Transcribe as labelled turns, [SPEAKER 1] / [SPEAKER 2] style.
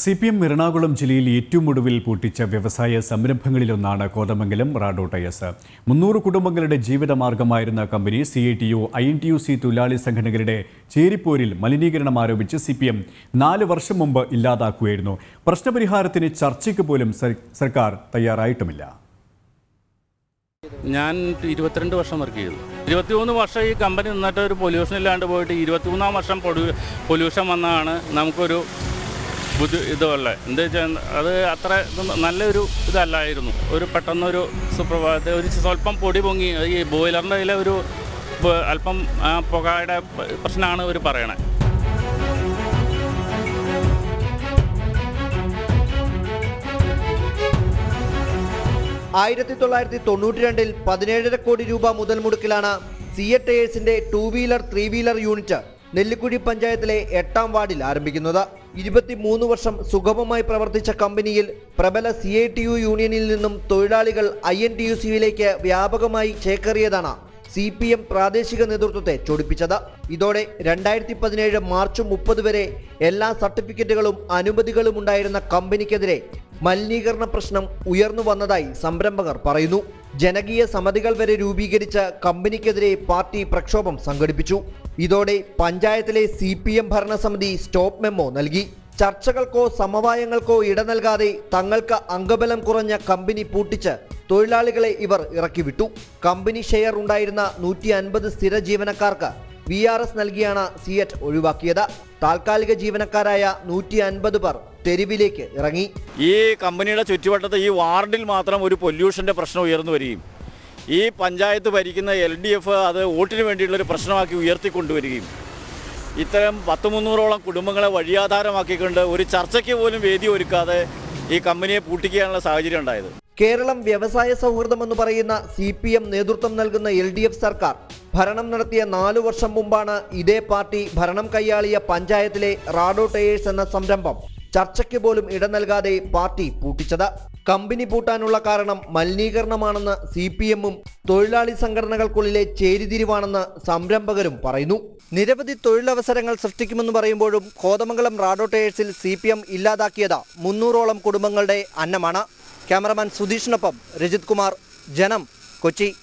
[SPEAKER 1] C P M Ernakulam ജില്ലയിൽ ഏറ്റവും ഒടുവിൽ പൂട്ടിച്ച വ്യവസായ സംരംഭങ്ങളിലൊന്നാണ് കോതമംഗലം റാഡോ ടയർസ് മുന്നൂറ് കുടുംബങ്ങളുടെ ജീവിതമാർഗമായിരുന്ന company C I T U I N T U C തൊഴിലാളി സംഘടനകളുടെ ചേരിപ്പോരിൽ മലിനീകരണം ആരോപിച്ച് സി പി എം നാല് വർഷം മുമ്പ് ഇല്ലാതാക്കുകയായിരുന്നു പ്രശ്നപരിഹാരത്തിന് ചർച്ചയ്ക്ക് പോലും സർ- സർക്കാർ തയ്യാറായിട്ടുമില്ല
[SPEAKER 2] ഞാൻ ഇരുപത്തിരണ്ട് വർഷം വർക്ക് ചെയ്തു ഇരുപത്തിമൂന്ന് വർഷം ഈ കമ്പനി നിന്നിട്ട് ഒരു പൊല്യൂഷൻ ഇല്ലാണ്ട് പോയിട്ട് ഇരുപത്തിമൂന്നാം വർഷം പൊല്യൂഷൻ വന്നതാണ് നമുക്കൊരു ബുദ്ധി ഇതുള്ളത് എന്താ വെച്ചാൽ അത് അത്ര ഇത് നല്ലൊരു ഇതല്ലായിരുന്നു ഒരു പെട്ടെന്നൊരു സുപ്രഭാതത്തെ ഒരു സ്വല്പം പൊടി പൊങ്ങി ഈ ബോയിലറിൻ്റെ അതിലെ ഒരു ബ- അല്പം ആ, പുകയുടെ പ്രശ്നമാണ് ഇവർ പറയണത്
[SPEAKER 3] ആയിരത്തി തൊള്ളായിരത്തി തൊണ്ണൂറ്റി രണ്ടിൽ പതിനേഴര കോടി രൂപ മുതൽ മുടക്കിലാണ് സിയ ടയേഴ്സിന്റെ two wheeler three wheeler unit Nellikuzhi പഞ്ചായത്തിലെ എട്ടാം വാർഡിൽ ആരംഭിക്കുന്നത് ഇരുപത്തിമൂന്ന് വർഷം സുഗമമായി പ്രവർത്തിച്ച കമ്പനിയിൽ പ്രബല സി ഐ ടി യു യൂണിയനിൽ നിന്നും തൊഴിലാളികൾ ഐ എൻ ടി യു സിയിലേക്ക് വ്യാപകമായി ചേക്കേറിയതാണ് സി പി എം പ്രാദേശിക നേതൃത്വത്തെ ചൊടിപ്പിച്ചത് ഇതോടെ രണ്ടായിരത്തി പതിനേഴ് മാർച്ച് മുപ്പത് വരെ എല്ലാ സർട്ടിഫിക്കറ്റുകളും അനുമതികളും ഉണ്ടായിരുന്ന കമ്പനിക്കെതിരെ മലിനീകരണ പ്രശ്നം ഉയർന്നു വന്നതായി സംരംഭകർ പറയുന്നു ജനകീയ സമിതികൾ വരെ രൂപീകരിച്ച് കമ്പനിക്കെതിരെ പാർട്ടി പ്രക്ഷോഭം സംഘടിപ്പിച്ചു ഇതോടെ പഞ്ചായത്തിലെ സി പി എം ഭരണസമിതി സ്റ്റോപ്പ് മെമ്മോ നൽകി ചർച്ചകൾക്കോ സമവായങ്ങൾക്കോ ഇട നൽകാതെ തങ്ങൾക്ക് അംഗബലം കുറഞ്ഞ കമ്പനി പൂട്ടിച്ച് തൊഴിലാളികളെ ഇവർ ഇറക്കിവിട്ടു കമ്പനി ഷെയർ ഉണ്ടായിരുന്ന നൂറ്റി അൻപത് സ്ഥിര ജീവനക്കാർക്ക് വി ആർ എസ് നൽകിയാണ് സിയറ്റ് ഒഴിവാക്കിയത് താൽക്കാലിക ജീവനക്കാരായ നൂറ്റി അൻപത് പേർ തെരുവിലേക്ക് ഇറങ്ങി
[SPEAKER 4] ഈ കമ്പനിയുടെ ചുറ്റുവട്ടത്ത് ഈ വാർഡിൽ മാത്രം ഒരു പൊല്യൂഷൻ്റെ പ്രശ്നം ഉയർന്നു വരികയും ഈ പഞ്ചായത്ത് ഭരിക്കുന്ന എൽ ഡി എഫ് അത് വോട്ടിന് വേണ്ടിയുള്ളൊരു പ്രശ്നമാക്കി ഉയർത്തിക്കൊണ്ടുവരികയും ഇത്തരം പത്ത് മുന്നൂറോളം കുടുംബങ്ങളെ വഴിയാധാരമാക്കിക്കൊണ്ട് ഒരു ചർച്ചയ്ക്ക് പോലും വേദി ഒരുക്കാതെ ഈ കമ്പനിയെ പൂട്ടിക്കാനുള്ള സാഹചര്യം ഉണ്ടായത്
[SPEAKER 3] കേരളം വ്യവസായ സൗഹൃദമെന്ന് പറയുന്ന സി പി എം നേതൃത്വം നൽകുന്ന എൽ ഡി എഫ് സർക്കാർ ഭരണം നടത്തിയ നാലു വർഷം മുമ്പാണ് ഇതേ പാർട്ടി ഭരണം കൈയാളിയ പഞ്ചായത്തിലെ റാഡോ ടയേഴ്സ് എന്ന സംരംഭം ചർച്ചയ്ക്ക് പോലും ഇട നൽകാതെ പാർട്ടി പൂട്ടിച്ചത് കമ്പനി പൂട്ടാനുള്ള കാരണം മലിനീകരണമാണെന്ന് സി പി എമ്മും തൊഴിലാളി സംഘടനകൾക്കുള്ളിലെ ചേരിതിരിവാണെന്ന് സംരംഭകരും പറയുന്നു നിരവധി തൊഴിലവസരങ്ങൾ സൃഷ്ടിക്കുമെന്ന് പറയുമ്പോഴും കോതമംഗലം റാഡോ ടയേഴ്സിൽ സി പി എം ഇല്ലാതാക്കിയത് മുന്നൂറോളം കുടുംബങ്ങളുടെ അന്നമാണ് ക്യാമറമാൻ സുധീഷിനൊപ്പം രജിത് കുമാർ ജനം കൊച്ചി